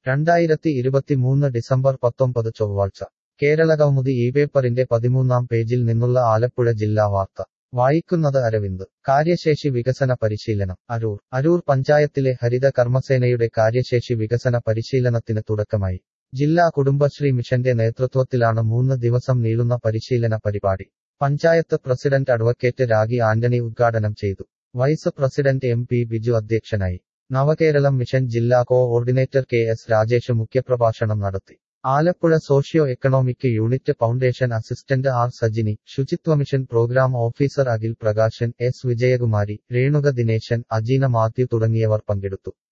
രണ്ടായിരത്തി ഇരുപത്തിമൂന്ന് ഡിസംബർ പത്തൊമ്പത് ചൊവ്വാഴ്ച കേരളകൗമുദി ഈ പേപ്പറിന്റെ പതിമൂന്നാം പേജിൽ നിന്നുള്ള ആലപ്പുഴ ജില്ലാ വാർത്ത വായിക്കുന്നത് അരവിന്ദ് കാര്യശേഷി വികസന പരിശീലനം അരൂർ അരൂർ പഞ്ചായത്തിലെ ഹരിത കർമ്മസേനയുടെ കാര്യശേഷി വികസന പരിശീലനത്തിന് തുടക്കമായി ജില്ലാ കുടുംബശ്രീ മിഷന്റെ നേതൃത്വത്തിലാണ് മൂന്ന് ദിവസം നീളുന്ന പരിശീലന പരിപാടി പഞ്ചായത്ത് പ്രസിഡന്റ് അഡ്വക്കേറ്റ് രാഗി ആന്റണി ഉദ്ഘാടനം ചെയ്തു vice president M P Biju അധ്യക്ഷനായി നവകേരളം മിഷൻ ജില്ലാ കോഓർഡിനേറ്റർ കെ എസ് രാജേഷ് മുഖ്യപ്രഭാഷണം നടത്തി Alappuzha socio economic unit foundation assistant R Sajini ശുചിത്വ mission programme officer Akhil Prakashan S Vijayakumari Renuka Dineshan Ajeena Mathew തുടങ്ങിയവർ പങ്കെടുത്തു